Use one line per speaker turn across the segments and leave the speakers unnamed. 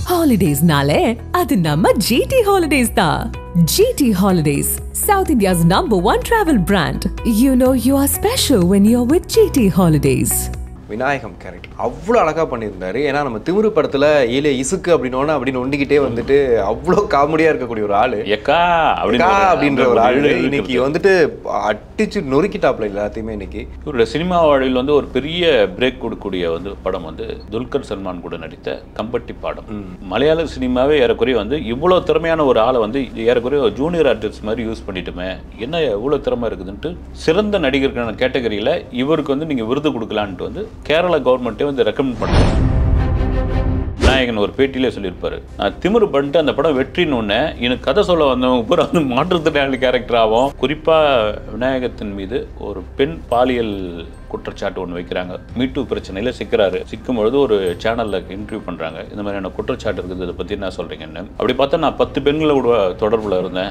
ஹாலிடேஸ்னாலே அது நம்ம ஜிடி ஹாலிடேஸ் தான் GT holidays South India's number one travel brand you know you are special when you are with GT holidays
Vinayakam character அவ்வளோ அழகாக பண்ணியிருந்தாரு ஏன்னா நம்ம திமிரு படத்தில் ஏலே இசுக்கு அப்படின்னோன்னு அப்படின்னு ஒண்டிக்கிட்டே வந்துட்டு அவ்வளோ காமெடியாக இருக்கக்கூடிய ஒரு ஆள்
எக்கா
அப்படின்ற அப்படின்ற ஒரு ஆள்
இழு-
இன்னைக்கு
இழுக்கிறது.
வந்துட்டு அடிச்சு நொறுக்கிட்டாப்ல எல்லாத்தையுமே இன்னைக்கு
இவருடைய சினிமா வாழ்வில் வந்து ஒரு பெரிய பிரேக் கொடுக்கக்கூடிய வந்து படம் வந்து துல்கர் சல்மான் கூட நடித்த கம்பட்டி பாடம் மலையாள சினிமாவே ஏறக்குறைய வந்து இவ்வளோ திறமையான ஒரு ஆளை வந்து ஏறக்குறைய ஒரு ஜூனியர் ஆர்டிஸ்ட் மாதிரி யூஸ் பண்ணிட்டுமே என்ன எவ்வளோ திறமை இருக்குதுன்ட்டு சிறந்த நடிகருக்கான கேட்டகரியில் இவருக்கு வந்து நீங்கள் விருது கொடுக்கலான்ட்டு வந்து கேரள கவர்மெண்ட்டே வந்து ரெக்கமெண்ட் பண்ணாங்க விநாயகன் ஒரு பேட்டியிலே சொல்லியிருப்பாரு நான் திமிரு பண்ணிட்டு அந்த படம் வெற்றின்னு ஒன்று எனக்கு கதை சொல்ல வந்தவங்க பூரா வந்து மாற்றுத்திறனாளி கேரக்டர் ஆகும் குறிப்பாக விநாயகத்தின் மீது ஒரு பெண் பாலியல் குற்றச்சாட்டு ஒன்று வைக்கிறாங்க மீட்டு பிரச்சனையில் சிக்கிறாரு சிக்கும் பொழுது ஒரு சேனலில் இன்டர்வியூ பண்ணுறாங்க இந்த மாதிரியான குற்றச்சாட்டு இருக்குது இதை பற்றி என்ன சொல்கிறீங்கன்னு அப்படி பார்த்தா நான் பத்து பெண்களோட தொடர்பில் இருந்தேன்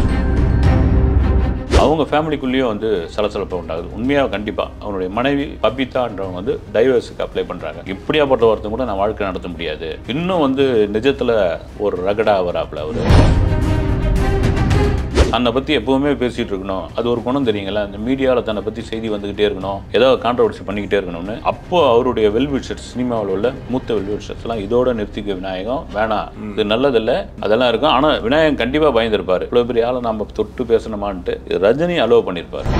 அவங்க ஃபேமிலிக்குள்ளேயும் வந்து சலசலப்பு உண்டாகுது உண்மையாக கண்டிப்பாக அவனுடைய மனைவி பபிதான்றவங்க வந்து டைவர்ஸுக்கு அப்ளை பண்ணுறாங்க இப்படியாப்பட்ட ஒருத்தன் கூட நான் வாழ்க்கை நடத்த முடியாது இன்னும் வந்து நிஜத்தில் ஒரு ரகடா வராப்புல அவர் தன்னை பற்றி எப்பவுமே பேசிகிட்டு இருக்கணும் அது ஒரு குணம் தெரியுங்களா இந்த மீடியாவில் தன்னை பற்றி செய்தி வந்துக்கிட்டே இருக்கணும் ஏதோ கான்ட்ரவர்சி பண்ணிக்கிட்டே இருக்கணும்னு அப்போ அவருடைய வெல்விஷர்ஸ் சினிமாவில் உள்ள மூத்த வெல்விஷர்ஸ்லாம் இதோட நிறுத்திக்க விநாயகம் வேணாம் இது நல்லதில்லை அதெல்லாம் இருக்கும் ஆனால் விநாயகம் கண்டிப்பாக பயந்துருப்பார் இவ்வளோ பெரிய ஆளை நம்ம தொட்டு பேசணுமான்ட்டு இது ரஜினி அலோவ் பண்ணியிருப்பார்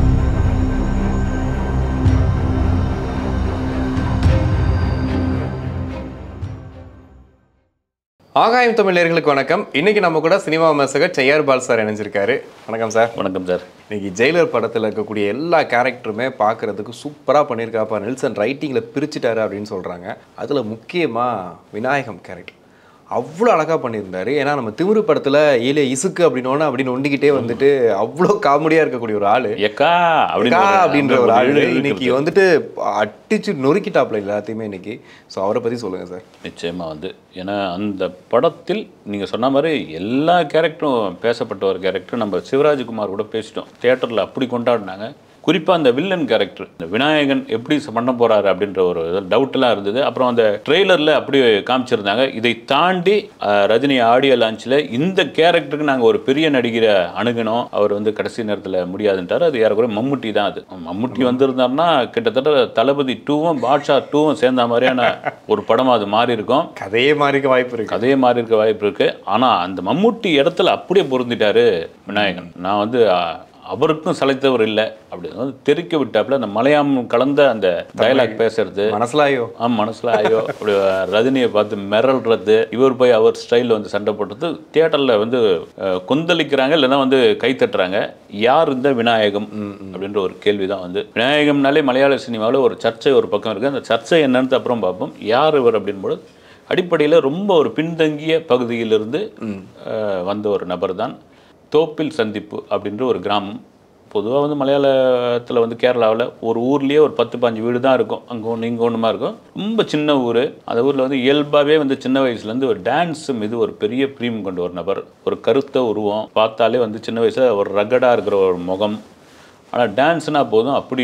ஆகாயம் தமிழ் நேயர்களுக்கு வணக்கம் இன்னைக்கு நம்ம கூட சினிமா விமர்சகர் செய்யார் பால் சார் இணைஞ்சிருக்காரு வணக்கம் சார்
வணக்கம் சார்
இன்னைக்கு ஜெயிலர் படத்தில் இருக்கக்கூடிய எல்லா கேரக்டருமே பார்க்கறதுக்கு சூப்பராக பண்ணியிருக்காப்பா நெல்சன் ரைட்டிங்கில் பிரிச்சுட்டாரு அப்படின்னு சொல்கிறாங்க அதில் முக்கியமாக விநாயகம் கேரக்டர் அவ்வளோ அழகாக பண்ணியிருந்தாரு ஏன்னா நம்ம திமிரு படத்தில் ஏலே இசுக்கு அப்படின்னோன்னு அப்படின்னு ஒண்டிக்கிட்டே வந்துட்டு அவ்வளோ காமெடியாக இருக்கக்கூடிய ஒரு ஆள்
எக்கா
அப்படின்ற அப்படின்ற ஒரு ஆள்
இழு-
இன்னைக்கு
இழுக்கிறது.
வந்துட்டு அடிச்சு நொறுக்கிட்டாப்ல எல்லாத்தையுமே இன்னைக்கு ஸோ அவரை பற்றி சொல்லுங்கள் சார்
நிச்சயமாக வந்து ஏன்னா அந்த படத்தில் நீங்கள் சொன்ன மாதிரி எல்லா கேரக்டரும் பேசப்பட்ட ஒரு கேரக்டர் நம்ம சிவராஜ்குமார் கூட பேசிட்டோம் தியேட்டரில் அப்படி கொண்டாடினாங்க குறிப்பாக அந்த வில்லன் கேரக்டர் இந்த விநாயகன் எப்படி ச- பண்ண போறாரு அப்படின்ற ஒரு டவுட்லாம் இருந்தது அப்புறம் அந்த ட்ரெய்லரில் அப்படி காமிச்சிருந்தாங்க இதை தாண்டி அஹ், ரஜினி ஆடியோ லான்ச்சில் இந்த கேரக்டருக்கு நாங்கள் ஒரு பெரிய நடிகரை அணுகணும் அவர் வந்து கடைசி நேரத்தில் முடியாதுன்ட்டார் அது ஏறக்குறைய மம்முட்டி தான் அது மம்முட்டி வந்திருந்தாருன்னா கிட்டத்தட்ட தளபதி டூவும் பாட்ஷா டூவும் சேர்ந்த மாதிரியான ஒரு படமாக அது மாறி இருக்கும்
கதையே மாறிக்க வாய்ப்பு இருக்கு
கதையே மாறி இருக்க வாய்ப்பு இருக்கு ஆனா அந்த மம்முட்டி இடத்துல அப்படியே பொருந்திட்டாரு விநாயகன் நான் வந்து அ, அவருக்கும் சளைத்தவர் இல்லை அப்படி வந்து தெறிக்க விட்டாப்புல அந்த மலையாளம் கலந்த அந்த டயலாக் பேசுறது
மனசுலாயோ
ஆ மனசுல ஐயோ அப்படி ரஜினியை பார்த்து மிரள்றது இவர் போய் அவர் ஸ்டைலில் வந்து சண்டை போடுறது தியேட்டரில் வந்து அஹ், கொந்தளிக்கிறாங்க இல்லைன்னா வந்து கை தட்டுறாங்க யார் இந்த விநாயகம் அப்படின்ற ஒரு கேள்வி தான் வந்து விநாயகம்னாலே மலையாள சினிமாவில் ஒரு சர்ச்சை ஒரு பக்கம் இருக்குது அந்த சர்ச்சை என்னன்னு அப்புறம் பார்ப்போம் யார் இவர் அப்படின்போது அடிப்படையில் ரொம்ப ஒரு பின்தங்கிய பகுதியிலிருந்து அஹ், வந்த ஒரு நபர் தான் தோப்பில் சந்திப்பு அப்படின்ற ஒரு கிராமம் பொதுவாக வந்து மலையாளத்தில் வந்து கேரளாவில் ஒரு ஊர்லேயே ஒரு பத்து பாஞ்சு வீடு தான் இருக்கும் அங்கே ஒன்று இங்கே ஒன்றுமா இருக்கும் ரொம்ப சின்ன ஊர் அந்த ஊரில் வந்து இயல்பாகவே வந்து சின்ன வயசுலேருந்து ஒரு டான்ஸ் மீது ஒரு பெரிய ப்ரீம் கொண்ட ஒரு நபர் ஒரு கருத்த உருவம் பார்த்தாலே வந்து சின்ன வயசில் ஒரு ரகடாக இருக்கிற ஒரு முகம் ஆனால் டான்ஸ்னால் போதும் அப்படி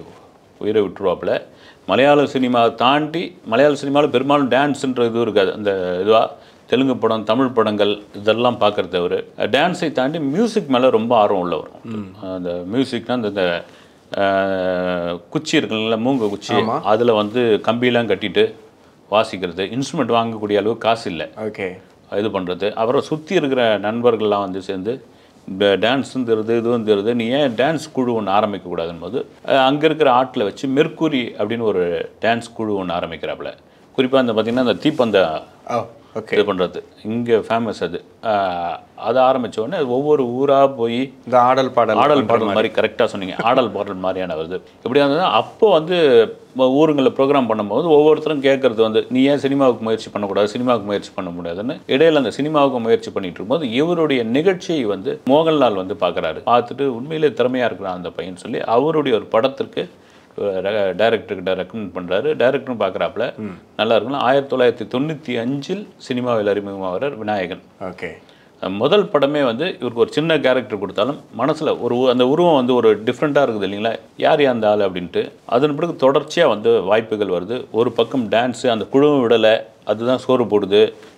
உயிரை விட்டுருவாப்புல மலையாள சினிமா தாண்டி மலையாள சினிமாவில் பெரும்பாலும் டான்ஸுன்ற இது இருக்காது அந்த இதுவாக தெலுங்கு படம் தமிழ் படங்கள் இதெல்லாம் பார்க்குறது அவர் டான்ஸை தாண்டி மியூசிக் மேலே ரொம்ப ஆர்வம் உள்ளவர் அந்த மியூசிக்னா அந்த இந்த அஹ், குச்சி இருக்குல்ல மூங்க குச்சி அதில் வந்து கம்பியெல்லாம் கட்டிட்டு வாசிக்கிறது இன்ஸ்ட்ருமெண்ட் வாங்கக்கூடிய அளவு காசு இல்லை
ஓகே
இது பண்ணுறது அப்புறம் சுற்றி இருக்கிற நண்பர்கள்லாம் வந்து சேர்ந்து டான்ஸும் தருது இதுவும் தருது நீ ஏன் டான்ஸ் குழு ஒன்று ஆரம்பிக்கக்கூடாதுன்னு போது அங்கே இருக்கிற ஆட்டில் வச்சு மெர்க்குரி அப்படின்னு ஒரு டான்ஸ் குழு ஒன்று ஆரம்பிக்கிறாப்புல குறிப்பாக அந்த பார்த்திங்கன்னா அந்த தீப்பந்த
ஓ ஓகே
இது பண்ணுறது இங்கே ஃபேமஸ் அது அஹ், அதை ஆரம்பிச்ச உடனே அது ஒவ்வொரு ஊராக போய்
இந்த ஆடல் பாடல்
ஆடல் பாடல் மாதிரி கரெக்டாக சொன்னீங்க ஆடல் பாடல் மாதிரியான வருது இப்படி இருந்தது அப்போ வந்து ம- ஊருங்களில் ப்ரோக்ராம் பண்ணும்போது ஒவ்வொருத்தரும் கேட்கறது வந்து நீ ஏன் சினிமாவுக்கு முயற்சி பண்ணக்கூடாது சினிமாவுக்கு முயற்சி பண்ண முடியாதுன்னு இடையில அந்த சினிமாவுக்கு முயற்சி பண்ணிட்டு இருக்கும்போது இவருடைய நிகழ்ச்சியை வந்து மோகன்லால் வந்து பார்க்குறாரு பார்த்துட்டு உண்மையிலே திறமையாக இருக்கிறான் அந்த பையன் சொல்லி அவருடைய ஒரு படத்திற்கு டைரக்டர்கிட்ட ரெக்கமெண்ட் பண்ணுறாரு டைரக்டரும் பார்க்குறாப்புல நல்லா இருக்குன்னு ஆயிரத்தி தொள்ளாயிரத்தி தொண்ணூற்றி அஞ்சில் சினிமாவில் அறிமுகமாகிறார் விநாயகன்
ஓகே
முதல் படமே வந்து இவருக்கு ஒரு சின்ன கேரக்டர் கொடுத்தாலும் மனசில் ஒரு உ- அந்த உருவம் வந்து ஒரு டிஃப்ரெண்ட்டாக இருக்குது இல்லைங்களா யார் யா அந்த ஆள் அப்படின்ட்டு அதன் பிறகு தொடர்ச்சியாக வந்து வாய்ப்புகள் வருது ஒரு பக்கம் டான்ஸு அந்த குழுவும் விடலை அதுதான் சோறு போடுது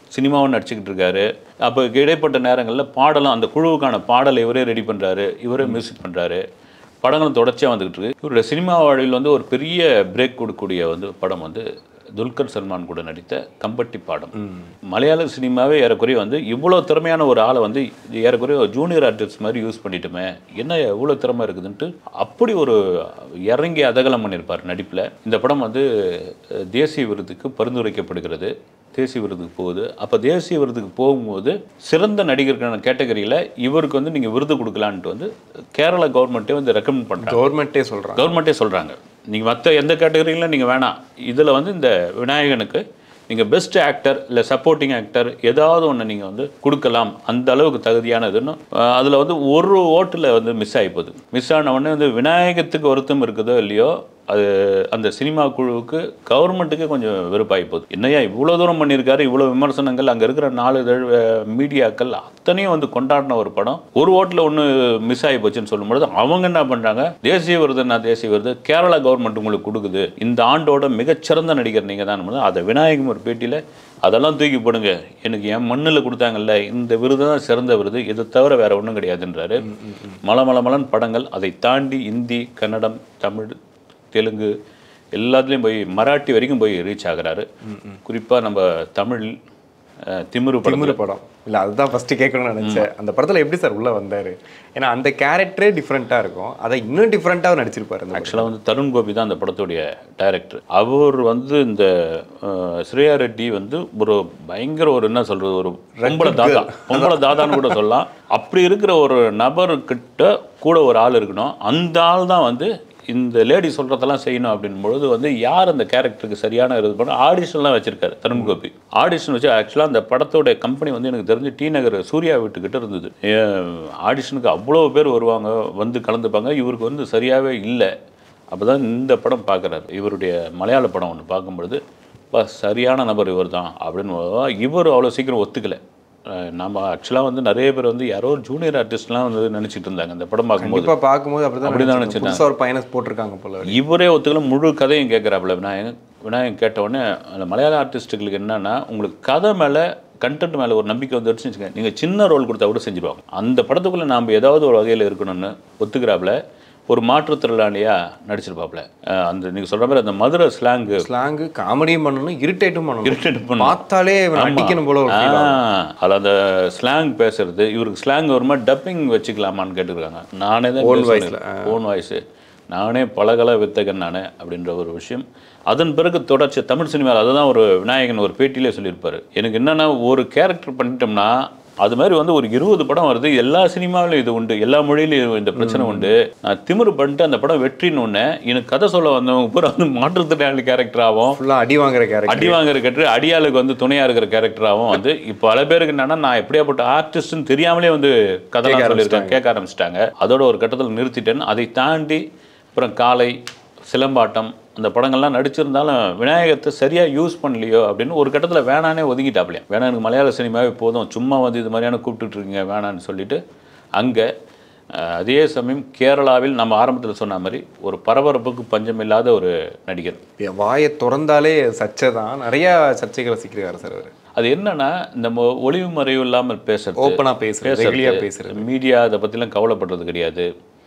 சினிமாவும் நடிச்சுக்கிட்டு இருக்காரு அப்போ இடைப்பட்ட நேரங்களில் பாடலும் அந்த குழுவுக்கான பாடலை இவரே ரெடி பண்ணுறாரு இவரே மியூசிக் பண்ணுறாரு படங்களும் தொடர்ச்சியாக வந்துக்கிட்டு இருக்கு இவருடைய சினிமா வாழ்வில் வந்து ஒரு பெரிய பிரேக் கொடுக்கக்கூடிய வந்து படம் வந்து துல்கர் சல்மான் கூட நடித்த கம்பட்டி பாடம் மலையாள சினிமாவே ஏறக்குறைய வந்து இவ்வளோ திறமையான ஒரு ஆளை வந்து ஏறக்குறைய ஒரு ஜூனியர் ஆர்டிஸ்ட் மாதிரி யூஸ் பண்ணிட்டோமே என்ன எவ்வளோ திறமை இருக்குதுன்ட்டு அப்படி ஒரு இறங்கி அதகலம் பண்ணியிருப்பார் நடிப்பில் இந்த படம் வந்து அஹ், தேசிய விருதுக்கு பரிந்துரைக்கப்படுகிறது தேசிய விருதுக்கு போகுது அப்போ தேசிய விருதுக்கு போகும்போது சிறந்த நடிகருக்கான கேட்டகரியில் இவருக்கு வந்து நீங்கள் விருது கொடுக்கலான்ட்டு வந்து கேரளா கவர்மெண்ட்டே வந்து ரெக்கமெண்ட் பண்ணுறாங்க
கவர்மெண்ட்டே சொல்றாங்க
கவர்மெண்ட்டே சொல்கிறாங்க நீங்கள் மற்ற எந்த கேட்டகரியிலும் நீங்கள் வேணாம் இதில் வந்து இந்த விநாயகனுக்கு நீங்கள் பெஸ்ட் ஆக்டர் இல்லை சப்போர்ட்டிங் ஆக்டர் ஏதாவது ஒன்று நீங்கள் வந்து கொடுக்கலாம் அந்த அளவுக்கு தகுதியானதுன்னு அதில் வந்து ஒரு ஓட்டில் வந்து மிஸ் ஆகி போகுது மிஸ் ஆன உடனே வந்து விநாயகத்துக்கு வருத்தம் இருக்குதோ இல்லையோ அது அந்த சினிமா குழுவுக்கு கவர்மெண்ட்டுக்கே கொஞ்சம் வெறுப்பாகி போகுது என்னையா இவ்வளோ தூரம் பண்ணியிருக்காரு இவ்வளோ விமர்சனங்கள் அங்கே இருக்கிற நாலு இதழ், அஹ், மீடியாக்கள் அத்தனையும் வந்து கொண்டாடின ஒரு படம் ஒரு ஓட்டில் ஒன்று மிஸ் ஆகி போச்சுன்னு சொல்லும்பொழுது அவங்க என்ன பண்ணுறாங்க தேசிய விருது நான் தேசிய விருது கேரளா கவர்மெண்ட் உங்களுக்கு கொடுக்குது இந்த ஆண்டோட மிகச்சிறந்த நடிகர் நீங்கள் தான் அதை விநாயகம் ஒரு பேட்டியில் அதெல்லாம் தூக்கி போடுங்க எனக்கு என் மண்ணில் கொடுத்தாங்கல்ல இந்த விருது தான் சிறந்த விருது இதை தவிர வேற ஒன்றும் கிடையாதுன்றாரு மல மல மலன் படங்கள் அதை தாண்டி இந்தி கன்னடம் தமிழ் தெலுங்கு எல்லாத்துலேயும் போய் மராட்டி வரைக்கும் போய் ரீச் ஆகுறாரு குறிப்பாக நம்ம தமிழ் அஹ், திமிரு படம்
திமிரு படம் இல்ல அதுதான் ஃபர்ஸ்ட் கேட்கணும்னு நினைச்சேன் அந்த படத்துல எப்படி சார் உள்ள வந்தாரு ஏன்னா அந்த கேரக்டரே டிஃப்ரெண்ட்டாக இருக்கும் அதை இன்னும் டிஃப்ரெண்ட்டாக நடிச்சிருப்பாரு அந்த படத்துல.
ஆக்சுவலாக வந்து தருண் கோபி தான் அந்த படத்துடைய டைரக்டர் அவர் வந்து இந்த அஹ், ஸ்ரேயா ரெட்டி வந்து ஒரு பயங்கர ஒரு என்ன சொல்றது ஒரு பொம்பளை தாதா பொம்பளை தாதான்னு கூட சொல்லலாம் அப்படி இருக்கிற ஒரு நபர்கிட்ட கூட ஒரு ஆள் இருக்கணும் அந்த ஆள் தான் வந்து இந்த லேடி சொல்கிறதெல்லாம் செய்யணும் அப்படின் பொழுது வந்து யார் அந்த கேரக்டருக்கு சரியான இது பண்ண ஆடிஷன்லாம் வச்சிருக்காரு தருண் கோபி ஆடிஷன் வச்சு ஆக்சுவலாக அந்த படத்தோட கம்பெனி வந்து எனக்கு தெரிஞ்சு டி நகர் சூர்யா வீட்டுக்கிட்ட இருந்தது ஆடிஷனுக்கு அவ்வளோ பேர் வருவாங்க வந்து கலந்துப்பாங்க இவருக்கு வந்து சரியாகவே இல்லை அப்போ தான் இந்த படம் பார்க்குறாரு இவருடைய மலையாள படம் ஒன்று பார்க்கும்பொழுது பா சரியான நபர் இவர் தான் அப்படின்னு இவர் அவ்வளோ சீக்கிரம் ஒத்துக்கலை அஹ் நம்ம ஆக்சுவலாக வந்து நிறைய பேர் வந்து யாரோ ஒரு ஜூனியர் ஆர்டிஸ்ட்லாம் வந்து நினச்சிட்டு இருந்தாங்க இந்த படம் பார்க்கும்போது
கண்டிப்பா பார்க்கும்போது அப்படிதான்
அப்படிதான்
நினைச்சேன்.
நினைச்சிட்டாங்க.
புதுசா ஒரு பையனை போட்டிருக்காங்க போல
இவரே ஒத்துக்கல முழு கதையும் கேட்குறாப்புல விநாயகன் விநாயகன் கேட்ட உடனே அந்த மலையாள ஆர்டிஸ்ட்டுகளுக்கு என்னன்னா உங்களுக்கு கதை மேலே கண்டென்ட் மேலே ஒரு நம்பிக்கை வந்துடுச்சுன்னு வச்சுக்கோங்க நீங்கள் சின்ன ரோல் கொடுத்தா கூட செஞ்சுருவாங்க அந்த படத்துக்குள்ளே நாம் ஏதாவது ஒரு வகையில் இருக்கணும்னு ஒத்துக்கிறாப்புல ஒரு மாற்றுத்திறனாளியா நடிச்சிருப்பாப்புல அஹ் அந்த நீங்கள் சொல்கிற மாதிரி அந்த மதுரை ஸ்லாங்கு
ஸ்லாங்கு காமெடியும் பண்ணணும் இரிட்டேட்டும் பண்ணணும்
Irritate பண்ணணும்.
பார்த்தாலே இவன் அடிக்கணும் போல ஒரு feel ஆகும்.
அதில் அந்த ஸ்லாங் பேசுறது இவருக்கு ஸ்லாங் ஒரு மாதிரி டப்பிங் வச்சுக்கலாமான்னு கேட்டுருக்காங்க நானே தான்
Own voice ல,
ஓன் வாய்ஸு நானே பலகல வித்தகன் நானே அப்படின்ற ஒரு விஷயம் அதன் பிறகு தொடர்ச்சி தமிழ் சினிமாவில் அதுதான் ஒரு விநாயகன் ஒரு பேட்டியிலே சொல்லியிருப்பாரு எனக்கு என்னன்னா ஒரு கேரக்டர் பண்ணிட்டோம்னா அது மாதிரி வந்து ஒரு இருபது படம் வருது எல்லா சினிமாவிலும் இது உண்டு எல்லா மொழியிலும் இந்த பிரச்சனை உண்டு நான் திமிரு பண்ணிட்டு அந்த படம் வெற்றின்னு ஒன்று எனக்கு கதை சொல்ல வந்தவங்க பூரா வந்து மாற்றுத்திறனாளி கேரக்டர் ஆகும்
ஃபுல்லா அடி வாங்குற கேரக்டர்
அடி வாங்குற கேரக்டர் அடியாளுக்கு வந்து துணையா இருக்கிற கேரக்டராகவும் வந்து இப்போ பல பேருக்கு என்னன்னா நான் எப்படியாப்பட்ட ஆர்டிஸ்ட்னு தெரியாமலே வந்து கதைலாம் சொல்லியிருக்கேன் கேட்க ஆரம்பிச்சிட்டாங்க அதோட ஒரு கட்டத்தில் நிறுத்திட்டேன் அதை தாண்டி அப்புறம் காலை சிலம்பாட்டம் அந்த படங்கள்லாம் நடிச்சிருந்தாலும் விநாயகத்தை சரியாக யூஸ் பண்ணலையோ அப்படின்னு ஒரு கட்டத்தில் வேணானே ஒதுக்கிட்டாப்லையா வேணா எனக்கு மலையாள சினிமாவே போதும் சும்மா வந்து இது மாதிரியான கூப்பிட்டுட்டு இருக்கீங்க வேணான்னு சொல்லிட்டு அங்கே அஹ், அதே சமயம் கேரளாவில் நம்ம ஆரம்பத்தில் சொன்ன மாதிரி ஒரு பரபரப்புக்கு பஞ்சமில்லாத ஒரு நடிகர்
வாயை திறந்தாலே சர்ச்சை தான் நிறைய சர்ச்சைகளை சிக்கிறாரு சார் அவர்
அது என்னன்னா நம்ம ஒளிவு மறைவு இல்லாமல் பேசுறது
ஓப்பனா பேசுறது ரெகுலியா பேசுறது
மீடியா அதை பற்றிலாம் கவலைப்படுறது கிடையாது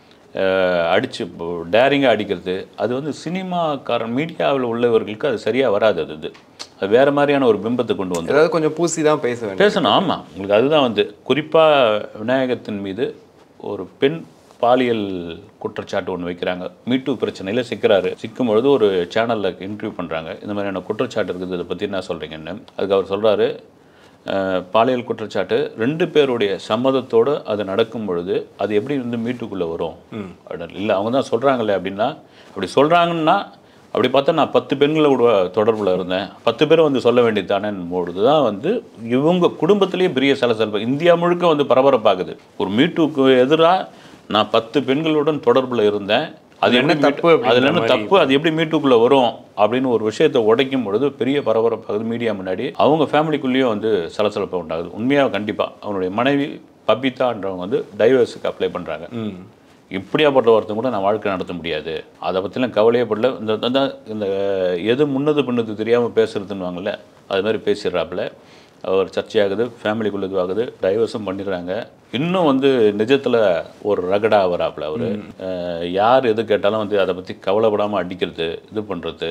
அஹ் அடிச்சு டேரிங்காக அடிக்கிறது அது வந்து சினிமாக்காரன் மீடியாவில் உள்ளவர்களுக்கு அது சரியாக வராது அது இது அது வேறு மாதிரியான ஒரு பிம்பத்தை கொண்டு வந்து
ஏதாவது கொஞ்சம் பூசி தான் பேச வேண்டும்
பேசணும் ஆமாம் உங்களுக்கு அதுதான் வந்து குறிப்பாக விநாயகத்தின் மீது ஒரு பெண் பாலியல் குற்றச்சாட்டு ஒன்று வைக்கிறாங்க மீட்டு பிரச்சனையில் சிக்கிறாரு சிக்கும் பொழுது ஒரு சேனலில் இன்டர்வியூ பண்ணுறாங்க இந்த மாதிரியான குற்றச்சாட்டு இருக்குது இதை பற்றி என்ன சொல்கிறீங்கன்னு அதுக்கு அவர் சொல்கிறாரு பாலியல் குற்றச்சாட்டு ரெண்டு பேருடைய சம்மதத்தோடு அது நடக்கும் பொழுது அது எப்படி வந்து மீட்டுக்குள்ளே வரும் அப்படின்னு இல்லை அவங்க தான் சொல்கிறாங்களே அப்படின்னா அப்படி சொல்கிறாங்கன்னா அப்படி பார்த்தா நான் பத்து பெண்களோட தொடர்பில் இருந்தேன் பத்து பேரும் வந்து சொல்ல வேண்டியது தானே பொழுது தான் வந்து இவங்க குடும்பத்திலேயே பெரிய சலசலப்பு இந்தியா முழுக்க வந்து பரபரப்பாகுது ஒரு மீட்டுக்கு எதிராக நான் பத்து பெண்களுடன் தொடர்பில் இருந்தேன் அது
என்ன
என்ன
தப்பு
தப்பு
அப்படின்ற
அதில் என்ன
மாதிரி.
தப்பு அது எப்படி மீட்டுக்குள்ளே வரும் அப்படின்னு ஒரு விஷயத்தை உடைக்கும் பொழுது பெரிய பரபரப்பாகுது மீடியா முன்னாடி அவங்க ஃபேமிலிக்குள்ளேயும் வந்து சலசலப்பு உண்டாகுது உண்மையாக கண்டிப்பாக அவனுடைய மனைவி பபிதான்றவங்க வந்து டைவர்ஸுக்கு அப்ளை பண்ணுறாங்க இப்படியாப்பட்ட ஒருத்தன் கூட நான் வாழ்க்கை நடத்த முடியாது அதை பற்றிலாம் கவலையே படல இந்த இந்த- இந்த எது முன்னது பின்னது தெரியாமல் பேசுறதுன்னுவாங்கல்ல அது மாதிரி பேசிடுறாப்புல அவர் சர்ச்சையாகுது ஃபேமிலிக்குள்ள இதுவாகுது டைவர்ஸும் பண்ணிடுறாங்க இன்னும் வந்து நிஜத்தில் ஒரு ரகடா வராப்புல அவர் யார் எது கேட்டாலும் வந்து அதை பற்றி கவலைப்படாமல் அடிக்கிறது இது பண்ணுறது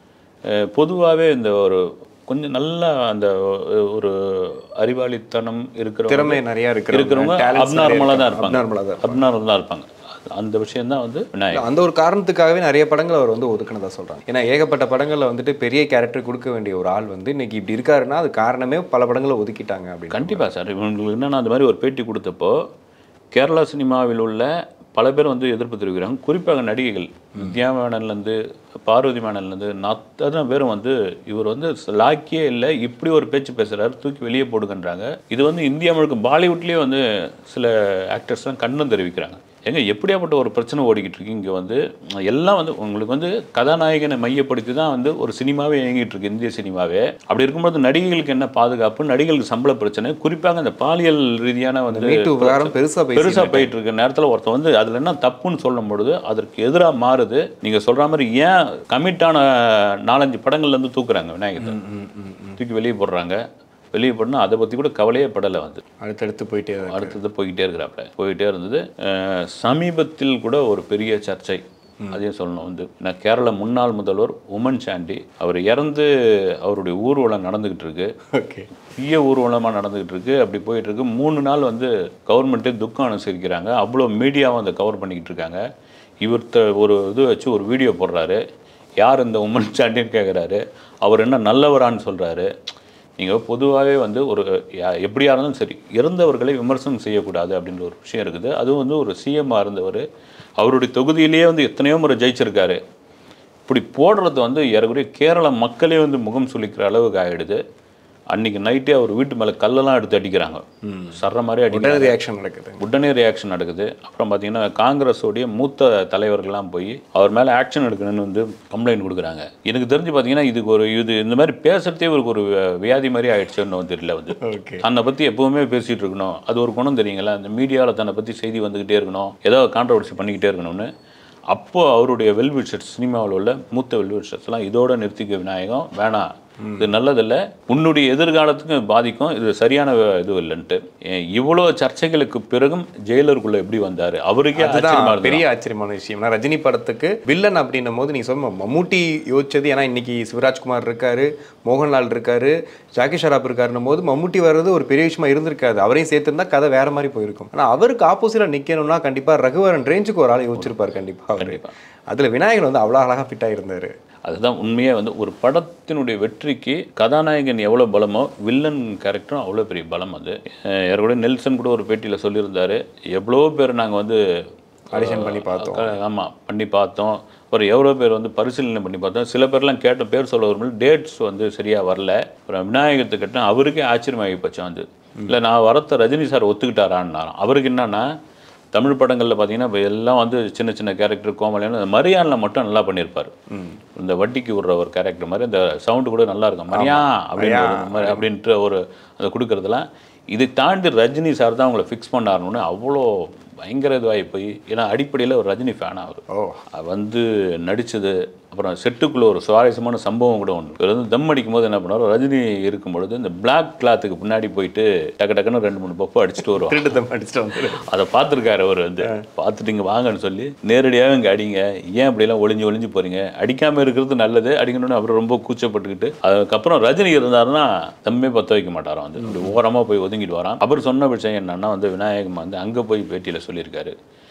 பொதுவாகவே இந்த ஒரு கொஞ்சம் நல்லா அந்த ஒரு அறிவாளித்தனம் இருக்கிற
திறமை நிறைய இருக்கிறவங்க,
இருக்கிறவங்க
talents நிறைய
அப்நார்மலாக தான்
இருப்பாங்க.
இருப்பாங்க
abnormal ஆ தான்
அப்நார்மல் தான் இருப்பாங்க அந்த விஷயம் தான் வந்து விநாயகர்
அந்த ஒரு காரணத்துக்காகவே நிறைய படங்கள் அவர் வந்து ஒதுக்குனதா சொல்றாங்க ஏன்னா ஏகப்பட்ட படங்கள்ல வந்துட்டு பெரிய கேரக்டர் கொடுக்க வேண்டிய ஒரு ஆள் வந்து இன்னைக்கு இப்படி இருக்காருன்னா அது காரணமே பல படங்களை ஒதுக்கிட்டாங்க அப்படின்னு
கண்டிப்பாக சார் இவங்களுக்கு என்னன்னா அந்த மாதிரி ஒரு பேட்டி கொடுத்தப்போ கேரளா சினிமாவில் உள்ள பல பேர் வந்து எதிர்ப்பு தெரிவிக்கிறாங்க குறிப்பாக நடிகைகள் வித்யா மேனன்லேருந்து பார்வதி மேனன்லேருந்து அத்தனை பேரும் வந்து இவர் வந்து லாக்கியே இல்லை இப்படி ஒரு பேச்சு பேசுகிறாரு தூக்கி வெளியே போடுங்கன்றாங்க இது வந்து இந்தியா முழுக்க பாலிவுட்லேயே வந்து சில ஆக்டர்ஸ்லாம் கண்ணும் தெரிவிக்கிறாங்க ஏங்க எப்படியாப்பட்ட ஒரு பிரச்சனை ஓடிக்கிட்டு இருக்கு இங்கே வந்து எல்லாம் வந்து உங்களுக்கு வந்து கதாநாயகனை மையப்படுத்தி தான் வந்து ஒரு சினிமாவே இயங்கிட்டு இருக்கு இந்திய சினிமாவே அப்படி இருக்கும்போது நடிகைகளுக்கு என்ன பாதுகாப்பு நடிகைகளுக்கு சம்பள பிரச்சனை குறிப்பாக இந்த பாலியல் ரீதியான வந்து
மீட்டு விவகாரம் பெருசா பேசி
பெருசா போயிட்டு இருக்க நேரத்தில் ஒருத்தன் வந்து அதுல என்ன தப்புன்னு சொல்லும் பொழுது அதற்கு எதிராக மாறுது நீங்க சொல்ற மாதிரி ஏன் கமிட்டான நாலஞ்சு படங்கள்ல இருந்து தூக்குறாங்க விநாயகத்தை தூக்கி வெளியே போடுறாங்க வெளியே போடணும் அதை பத்தி கூட கவலையே படலை வந்து
அடுத்தடுத்து போயிட்டே தான் இருக்கு.
அடுத்தது போய்கிட்டே இருக்கிறாப்புல போயிட்டே இருந்தது அஹ் சமீபத்தில் கூட ஒரு பெரிய சர்ச்சை அதையும் சொல்லணும் வந்து நான் கேரள முன்னாள் முதல்வர் உமன் சாண்டி அவர் இறந்து அவருடைய ஊர்வலம் நடந்துகிட்டு இருக்கு
ஓகே
பெரிய ஊர்வலமாக நடந்துகிட்டு இருக்கு அப்படி போயிட்டு இருக்கு மூணு நாள் வந்து கவர்மெண்ட்டே துக்கம் அனுசரிக்கிறாங்க அவ்வளோ மீடியாவும் அதை கவர் பண்ணிக்கிட்டு இருக்காங்க இவர்த்த ஒரு இது வச்சு ஒரு வீடியோ போடுறாரு யார் இந்த உமன் சாண்டின்னு கேட்குறாரு அவர் என்ன நல்லவரான்னு சொல்கிறாரு நீங்கள் பொதுவாகவே வந்து ஒரு யா- எப்படியா இருந்தாலும் சரி இறந்தவர்களை விமர்சனம் செய்யக்கூடாது அப்படின்ற ஒரு விஷயம் இருக்குது அதுவும் வந்து ஒரு சிஎம்மாக இருந்தவர் அவருடைய தொகுதியிலேயே வந்து எத்தனையோ முறை ஜெயிச்சிருக்காரு இப்படி போடுறது வந்து ஏறக்குறைய கேரள மக்களே வந்து முகம் சுளிக்கிற அளவுக்கு ஆயிடுது அன்னைக்கு நைட்டே அவர் வீட்டு மேலே கல்லெல்லாம் எடுத்து அடிக்கிறாங்க சர்ற மாதிரி அடிக்கிறாங்க
உடனே ரியாக்ஷன் நடக்குது
உடனே ரியாக்ஷன் நடக்குது அப்புறம் பார்த்தீங்கன்னா காங்கிரஸோடைய மூத்த தலைவர்கள்லாம் போய் அவர் மேலே ஆக்ஷன் எடுக்கணும்னு வந்து கம்ப்ளைண்ட் கொடுக்குறாங்க எனக்கு தெரிஞ்சு பார்த்தீங்கன்னா இதுக்கு ஒரு இது இந்த மாதிரி பேசுறதே இவருக்கு ஒரு வி- வியாதி மாதிரி ஆயிடுச்சுன்னு தெரியல வந்து
ஓகே
தன்னை பற்றி எப்பவுமே பேசிகிட்டு இருக்கணும் அது ஒரு குணம் தெரியுங்களா அந்த மீடியாவில் தன்னை பற்றி செய்தி வந்துக்கிட்டே இருக்கணும் ஏதோ கான்ட்ரவர்சி பண்ணிக்கிட்டே இருக்கணும்னு அப்போ அவருடைய வெல்விஷர்ஸ் சினிமாவில் உள்ள மூத்த வெல்விஷர்ஸ்லாம் இதோட நிறுத்திக்க விநாயகம் வேணாம் இது நல்லதில்லை உன்னுடைய எதிர்காலத்துக்கு பாதிக்கும் இது சரியான இது இல்லைன்ட்டு ஏன் இவ்வளோ சர்ச்சைகளுக்கு பிறகும் ஜெயிலருக்குள்ள எப்படி வந்தார் அவருக்கே ஆச்சரியமா
அதுதான்
இருந்தது.
பெரிய ஆச்சரியமான விஷயம் ஏன்னா ரஜினி படத்துக்கு வில்லன் அப்படின்னும் போது நீங்க சொல்ல மம்முட்டி யோசிச்சது ஏன்னா இன்னைக்கு சிவராஜ்குமார் இருக்காரு மோகன்லால் இருக்காரு ஜாக்கி ஷராப் இருக்காருன்னும் போது மம்முட்டி வர்றது ஒரு பெரிய விஷயமா இருந்திருக்காது அவரையும் சேர்த்திருந்தா கதை வேற மாதிரி போயிருக்கும் ஆனா அவருக்கு ஆப்போசிட்டா நிக்கணும்னா கண்டிப்பா ரகுவரன் ரேஞ்சுக்கு ஒரு ஆள் யோசிச்சிருப்பார் கண்டிப்பா அவரு
கண்டிப்பா.
அதுல விநாயகர் வந்து அவ்வளவு அழகா ஃபிட் ஆயிருந்தாரு
அதுதான் உண்மையே வந்து ஒரு படத்தினுடைய வெற்றிக்கு கதாநாயகன் எவ்வளோ பலமோ வில்லன் கேரக்டரும் அவ்வளோ பெரிய பலம் அது அஹ் ஏறக்குறைய நெல்சன் கூட ஒரு பேட்டியில் சொல்லியிருந்தாரு எவ்வளோ பேர் நாங்கள் வந்து
ஆடிஷன் பண்ணி பார்த்தோம்
ஆமாம் பண்ணி பார்த்தோம் ஒரு எவ்வளோ பேர் வந்து பரிசீலனை பண்ணி பார்த்தோம் சில பேர்லாம் கேட்ட பேர் சொல்ல வரும்போது டேட்ஸ் வந்து சரியாக வரல அப்புறம் விநாயகத்தை கேட்டேன் அவருக்கே ஆச்சரியமாகி போச்சான் வந்து இல்லை நான் வரத்த ரஜினி சார் ஒத்துக்கிட்டாரான்னாராம் அவருக்கு என்னன்னா தமிழ் படங்களில் பார்த்தீங்கன்னா இப்போ எல்லாம் வந்து சின்ன சின்ன கேரக்டர் கோமலியான அந்த மரியானில் மட்டும் நல்லா பண்ணியிருப்பார் இந்த வட்டிக்கு விடுற ஒரு கேரக்டர் மாதிரி அந்த சவுண்டு கூட நல்லா இருக்கும் மரியா அப்படின்னு ஒரு மாதிரி அப்படின்ட்டு ஒரு அதை கொடுக்குறதெல்லாம் இதை தாண்டி ரஜினி சார் தான் அவங்கள ஃபிக்ஸ் பண்ணாருன்னு அவ்வளோ பயங்கர இதுவாகி போய் ஏன்னா அடிப்படையில் ஒரு ரஜினி ஃபேன் அவர்
ஓ
வந்து நடிச்சது அப்புறம் செட்டுக்குள்ள ஒரு சுவாரஸ்யமான சம்பவம் கூட ஒன்று இவர் வந்து தம் அடிக்கும் போது என்ன பண்ணுவார் ரஜினி இருக்கும் பொழுது இந்த பிளாக் கிளாத்துக்கு பின்னாடி போயிட்டு டக்கு டக்குன்னு ரெண்டு மூணு பப்பு அடிச்சுட்டு வருவார்
திருட்டு தம் அடிச்சுட்டு வந்துரு
அதை பார்த்துருக்காரு அவர் வந்து பார்த்துட்டு இங்கே வாங்கன்னு சொல்லி நேரடியாக இங்கே அடிங்க ஏன் அப்படிலாம் ஒளிஞ்சு ஒளிஞ்சு போறீங்க அடிக்காமல் இருக்கிறது நல்லது அடிக்கணும்னு அவர் ரொம்ப கூச்சப்பட்டுக்கிட்டு அதுக்கப்புறம் ரஜினி இருந்தாருன்னா தம்மே பற்ற வைக்க மாட்டாராம் வந்து அப்படி ஓரமாக போய் ஒதுங்கிட்டு வரான் அவர் சொன்ன விஷயம் என்னன்னா வந்து விநாயகம் வந்து அங்கே போய் பேட்டியில் சொல்லியிருக்காரு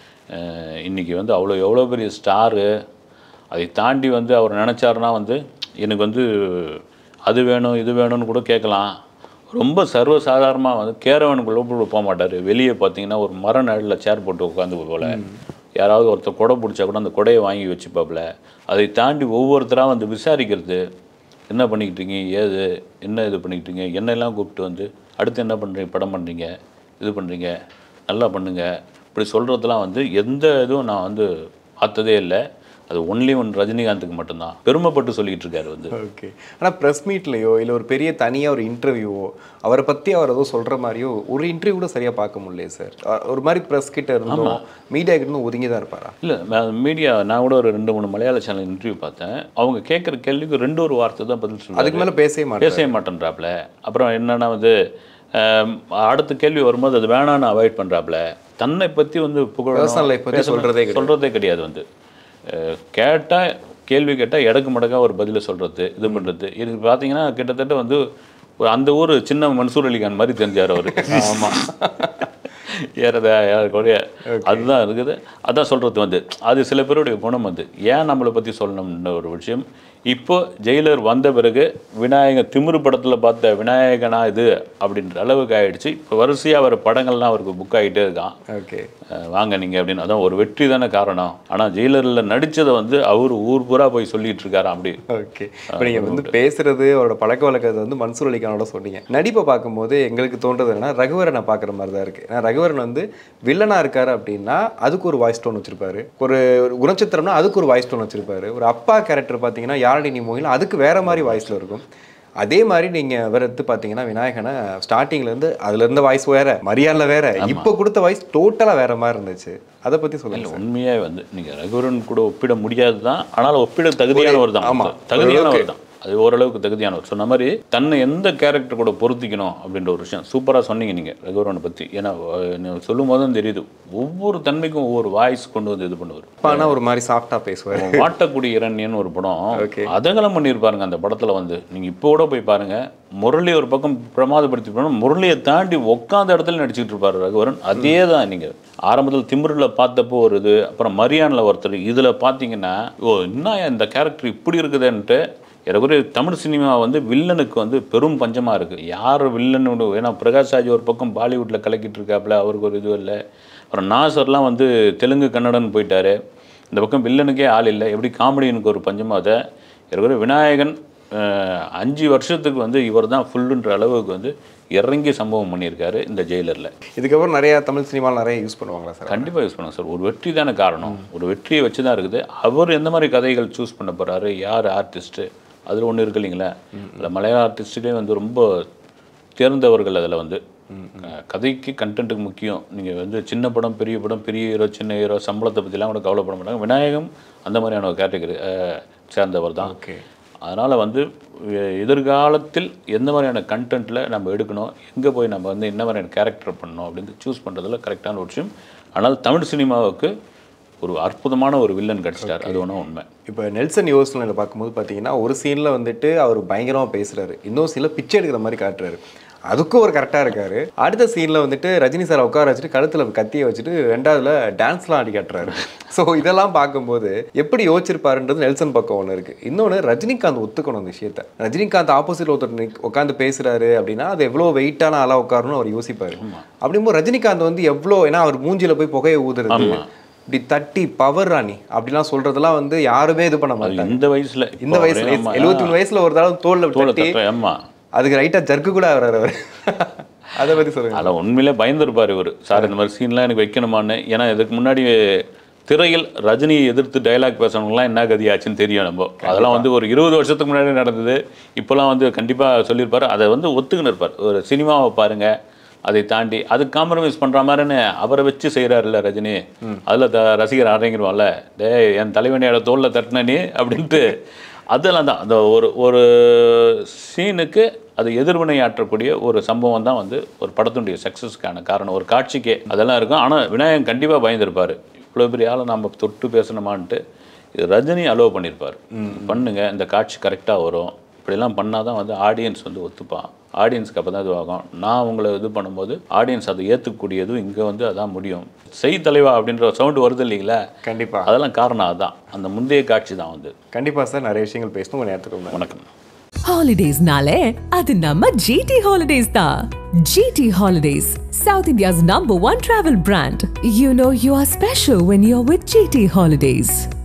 அஹ் இன்னைக்கு வந்து அவ்வளோ எவ்வளோ பெரிய ஸ்டாரு அதை தாண்டி வந்து அவர் நினச்சாருன்னா வந்து எனக்கு வந்து அது வேணும் இது வேணும்னு கூட கேட்கலாம் ரொம்ப சர்வசாதாரணமாக வந்து கேரவனுக்குள்ளே கூட போக மாட்டார் வெளியே பார்த்தீங்கன்னா ஒரு மர நிழலில் சேர் போட்டு உட்காந்து போல யாராவது ஒருத்தர் கொடை பிடிச்சா கூட அந்த கொடையை வாங்கி வச்சுப்பாப்புல அதை தாண்டி ஒவ்வொருத்தராக வந்து விசாரிக்கிறது என்ன பண்ணிக்கிட்டு இருக்கீங்க ஏது என்ன இது பண்ணிக்கிட்டு இருக்கீங்க என்னெல்லாம் கூப்பிட்டு வந்து அடுத்து என்ன பண்ணுறீங்க படம் பண்ணுறீங்க இது பண்ணுறீங்க நல்லா பண்ணுங்க இப்படி சொல்கிறதெல்லாம் வந்து எந்த இதுவும் நான் வந்து பார்த்ததே இல்லை அது ஒன்லி ஒன் ரஜினிகாந்துக்கு மட்டும்தான் பெருமைப்பட்டு சொல்லிட்டு இருக்காரு வந்து
ஓகே ஆனால் ப்ரெஸ் மீட்லேயோ இல்லை ஒரு பெரிய தனியாக ஒரு இன்டர்வியூவோ அவரை பற்றி அவர் ஏதோ சொல்கிற மாதிரியோ ஒரு இன்டர்வியூ கூட சரியாக பார்க்க முடியல சார் ஒரு மாதிரி ப்ரெஸ் கிட்ட இருந்தோம் மீடியா கிட்ட இருந்தும் ஒதுங்கி தான் இருப்பாரா
இல்லை மீடியா நான் கூட ஒரு ரெண்டு மூணு மலையாள சேனல் இன்டர்வியூ பார்த்தேன் அவங்க கேட்குற கேள்விக்கு ரெண்டு ஒரு வார்த்தை தான் பதில் சொன்னாங்க
அதுக்கு மேலே பேசவே மாட்டேன்
பேசவே மாட்டேன்றாப்புல அப்புறம் என்னன்னா வந்து ஆம், அடுத்த கேள்வி வரும்போது அது வேணான்னு அவாய்ட் பண்ணுறாப்புல தன்னை பற்றி வந்து
Personal life பத்தி சொல்றதே கிடையாது.
சொல்கிறதே கிடையாது வந்து கேட்டால் கேள்வி கேட்டால் இடக்கு மடக்கா ஒரு பதிலை சொல்கிறது இது பண்ணுறது இது பார்த்தீங்கன்னா கிட்டத்தட்ட வந்து ஒரு அந்த ஊர் சின்ன மன்சூர் அலிகான் மாதிரி தெரிஞ்சார் அவர் ஆமாம் ஏறத ஏறக்கூடிய அதுதான் இருக்குது அதான் சொல்கிறது வந்து அது சில பேருடைய குணம் வந்து ஏன் நம்மளை பற்றி சொல்லணும்னு ஒரு விஷயம் இப்போ ஜெயிலர் வந்த பிறகு விநாயகன் திமிரு படத்தில் பார்த்த விநாயகனா இது அப்படின்ற அளவுக்கு ஆயிடுச்சு இப்போ வரிசையாக வர படங்கள்லாம் அவருக்கு புக் ஆகிட்டே இருக்கான்
ஓகே
அஹ் வாங்க நீங்கள் அப்படின்னு அதான் ஒரு வெற்றி தானே காரணம் ஆனால் ஜெயிலரில் நடித்ததை வந்து அவர் ஊர் பூரா போய் சொல்லிட்டு இருக்காராம் அப்படி
ஓகே இப்போ நீங்கள் வந்து பேசுறது அவரோட பழக்க வழக்கத்தை வந்து மன்சூர் அலிகானோட சொன்னீங்க நடிப்பை பார்க்கும்போது எங்களுக்கு தோன்றது என்னன்னா ரகுவரனை பார்க்குற மாதிரி தான் இருக்குது ஏன்னா ரகுவரன் வந்து வில்லனாக இருக்காரு அப்படின்னா அதுக்கு ஒரு வாய்ஸ் டோன் வச்சிருப்பாரு ஒரு ஒரு குணச்சித்திரம்னா அதுக்கு ஒரு வாய்ஸ் டோன் வச்சிருப்பாரு ஒரு அப்பா கேரக்டர் பார்த்தீங்கன்னா யாரடி நீ மோகில் அதுக்கு வேற மாதிரி வாய்ஸில் இருக்கும் அதே மாதிரி நீங்கள் வேற எடுத்து பார்த்தீங்கன்னா விநாயகனை ஸ்டார்டிங்லேருந்து அதுல இருந்த வாய்ஸ் வேற மரியாதை வேற இப்போ கொடுத்த வாய்ஸ் டோட்டலாக வேற மாதிரி இருந்துச்சு அதை பற்றி சொல்லுங்க சார்
உண்மையாக வந்து நீங்கள் ரகுவரன் கூட ஒப்பிட முடியாது தான் ஆனால் ஒப்பிட தகுதியானவர் தான்
ஆமா.
தகுதியானவர் தான் அது ஓரளவுக்கு தகுதியானவர் சொன்ன மாதிரி தன்னை எந்த கேரக்டர் கூட பொருத்திக்கணும் அப்படின்ற ஒரு விஷயம் சூப்பராக சொன்னீங்க நீங்கள் ரகுவரனை பற்றி ஏன்னா அஹ், நீங்க சொல்லும் போது தான் தெரியுது ஒவ்வொரு தன்மைக்கும் ஒவ்வொரு வாய்ஸ் கொண்டு வந்து இது பண்ணுவார்
அப்பானா ஒரு மாதிரி சாஃப்டாக பேசுவார்
வாட்டக்கூடிய இரண்யன்னு ஒரு படம்
Okay.
அதங்கலம் பண்ணியிருப்பாருங்க அந்த படத்தில் வந்து நீங்கள் இப்போ கூட போய் பாருங்க முரளி ஒரு பக்கம் பிரமாதப்படுத்தி போனோம் முரளியை தாண்டி உட்காந்த இடத்துல நடிச்சுட்டு இருப்பாரு ரகுவரன் அதே தான் நீங்கள் ஆரம்பத்தில் திமிரில் பார்த்தப்போ ஒரு இது அப்புறம் மரியானில் ஒருத்தர் இதில் பார்த்தீங்கன்னா ஓ என்ன இந்த கேரக்டர் இப்படி இருக்குதுன்ட்டு எனக்கு தமிழ் சினிமா வந்து வில்லனுக்கு வந்து பெரும் பஞ்சமாக இருக்குது யார் வில்லன் ஏன்னா பிரகாஷ் ராஜ் ஒரு பக்கம் பாலிவுட்டில் கலக்கிட்டு இருக்காப்புல அவருக்கு ஒரு இது இல்லை அப்புறம் நாசர்லாம் வந்து தெலுங்கு கன்னடன் போயிட்டாரு இந்த பக்கம் வில்லனுக்கே ஆள் இல்லை எப்படி காமெடியனுக்கு ஒரு பஞ்சமாக அதை இருக்கிற விநாயகன் அஹ், அஞ்சு வருஷத்துக்கு வந்து இவர் தான் ஃபுல்லுன்ற அளவுக்கு வந்து இறங்கி சம்பவம் பண்ணியிருக்காரு இந்த ஜெயிலரில்
இதுக்கப்புறம் நிறைய தமிழ் சினிமாவில் நிறைய யூஸ் பண்ணுவாங்களா சார்
கண்டிப்பாக யூஸ் பண்ணுங்க சார் ஒரு வெற்றி தானே காரணம் ஒரு வெற்றியை வச்சு தான் இருக்குது அவர் எந்த மாதிரி கதைகள் சூஸ் பண்ண போகிறாரு யார் ஆர்டிஸ்ட்டு அதில் ஒன்று இருக்கு இல்லைங்களா அதில் மலையாள ஆர்டிஸ்ட்லேயே வந்து ரொம்ப தேர்ந்தவர்கள் அதில் வந்து அஹ், கதைக்கு கண்டென்ட்டுக்கு முக்கியம் நீங்கள் வந்து சின்ன படம் பெரிய படம் பெரிய ஹீரோ சின்ன ஹீரோ சம்பளத்தை பற்றிலாம் கூட கவலைப்பட மாட்டாங்க விநாயகம் அந்த மாதிரியான ஒரு கேட்டகரி சேர்ந்தவர் தான்
ஓகே
அதனால் வந்து எ- எதிர்காலத்தில் எந்த மாதிரியான கண்டென்ட்டில் நம்ம எடுக்கணும் எங்கே போய் நம்ம வந்து என்ன மாதிரியான கேரக்டர் பண்ணணும் அப்படின்னு சூஸ் பண்ணுறதுல கரெக்டான ஒரு விஷயம் ஆனால் தமிழ் சினிமாவுக்கு ஒரு அற்புதமான ஒரு வில்லன் கிடச்சிட்டார் அது ஒன்றும் உண்மை
இப்போ நெல்சன் யோசனையில் பார்க்கும்போது பார்த்தீங்கன்னா ஒரு சீனில் வந்துட்டு அவர் பயங்கரமாக பேசுகிறாரு இன்னொரு சீனில் பிச்சை எடுக்கிற மாதிரி காட்டுறாரு அதுக்கும் ஒரு கரெக்டாக இருக்காரு அடுத்த சீனில் வந்துட்டு ரஜினி சார் உட்கார வச்சுட்டு கழுத்தில் கத்தியை வச்சுட்டு ரெண்டாவதுல டான்ஸ்லாம் ஆடி காட்டுறாரு ஸோ இதெல்லாம் பார்க்கும்போது எப்படி யோசிச்சிருப்பாருன்றது நெல்சன் பக்கம் ஒன்று இருக்குது இன்னொன்று ரஜினிகாந்த் ஒத்துக்கணும் அந்த விஷயத்த ரஜினிகாந்த் ஆப்போசிட்ல ஒருத்தர் நிக் உட்காந்து பேசுறாரு அப்படின்னா அது எவ்வளோ வெயிட்டான ஆளாக உட்காரணும்னு அவர் யோசிப்பாரு அப்படிங்கும்போது ரஜினிகாந்த் வந்து எவ்வளோ ஏன்னா அவர் மூஞ்சில போய் புகையை ஊதுறது இப்படி தட்டி பவர் ராணி அப்படிலாம் சொல்றதெல்லாம் வந்து யாருமே இது பண்ண
அது
மாட்டாங்க
இந்த வயசில்
இந்த வயசுல எழுபத்தி மூணு வயசுல ஒரு தடவை தோல்ல
தோலை
தட்டி
தட்ட ஆமாம்
அதுக்கு ரைட்டா ஜர்க்கு கூட ஆகிறாரு அவர் அதை பத்தி சொல்லுங்க
அதில் உண்மையிலே பயந்துருப்பார் இவர் சார் இந்த மாதிரி சீன்லாம் எனக்கு வைக்கணுமான்னு ஏன்னா இதுக்கு முன்னாடி திரையில் ரஜினியை எதிர்த்து டைலாக் பேசணுங்களாம் என்ன கதியாச்சுன்னு தெரியும் நம்ம அதெல்லாம் வந்து ஒரு இருபது வருஷத்துக்கு முன்னாடி நடந்தது இப்போலாம் வந்து கண்டிப்பாக சொல்லியிருப்பார் அதை வந்து ஒத்துக்கின்னு இருப்பார் ஒரு சினிமாவை பாருங்க அதை தாண்டி அது காம்ப்ரமைஸ் பண்ணுற மாதிரின்னு அவரை வச்சு செய்கிறாருல்ல ரஜினி அதில் த ரசிகர் அடங்கிடுவான்ல டேய் என் தலைவனியோட தோளில் தட்டின நீ அப்படின்ட்டு அதெல்லாம் தான் அந்த ஒரு ஒரு சீனுக்கு அது எதிர்வினை ஆற்றக்கூடிய ஒரு சம்பவம் தான் வந்து ஒரு படத்தினுடைய சக்ஸஸ்க்கான காரணம் ஒரு காட்சிக்கே அதெல்லாம் இருக்கும் ஆனால் விநாயகன் கண்டிப்பாக பயந்துருப்பார் இவ்வளோ பெரிய ஆளை நம்ம தொட்டு பேசணுமான்ட்டு இது ரஜினி அலோவ் பண்ணியிருப்பார் பண்ணுங்க இந்த காட்சி கரெக்டாக வரும் இப்படிலாம் பண்ணால் தான் வந்து ஆடியன்ஸ் வந்து ஒத்துப்பான் ஆடியன்ஸ்க்கு அப்போ தான் இதுவாகும் நான் உங்களை இது பண்ணும்போது ஆடியன்ஸ் அதை ஏற்றுக்கூடியதும் இங்கே வந்து அதான் முடியும் செய் தலைவா அப்படின்ற சவுண்டு வருது இல்லைங்களா
கண்டிப்பா
அதெல்லாம் காரணம் அதுதான் அந்த முந்தைய காட்சி தான் வந்து
கண்டிப்பா சார் நிறைய விஷயங்கள் பேசணும் உங்க நேரத்துக்கு ரொம்ப நன்றி.
வணக்கம்
Holidays-நாலே அது நம்ம GT Holidays தான். GT Holidays, South India's number one travel brand. You know you are special when you're with GT Holidays.